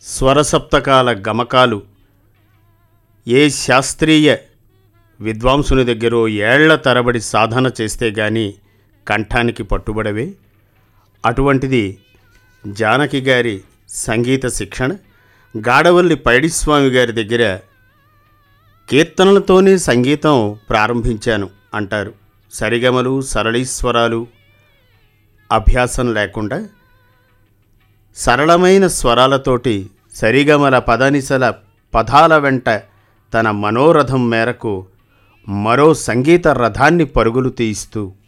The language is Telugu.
స్వరసప్తకాల గమకాలు ఏ శాస్త్రీయ విద్వాంసుని దగ్గర ఏళ్ల తరబడి సాధన చేస్తే గాని కంఠానికి పట్టుబడవే అటువంటిది జానకి గారి సంగీత శిక్షణ గాడవల్లి పైడిస్వామి గారి దగ్గర కీర్తనలతోనే సంగీతం ప్రారంభించాను అంటారు సరిగమలు సరళీస్వరాలు అభ్యాసం లేకుండా సరళమైన స్వరాలతోటి సరిగమల పదనిసల పదాల వెంట తన మనోరథం మేరకు మరో సంగీత రథాన్ని పరుగులు తీయిస్తూ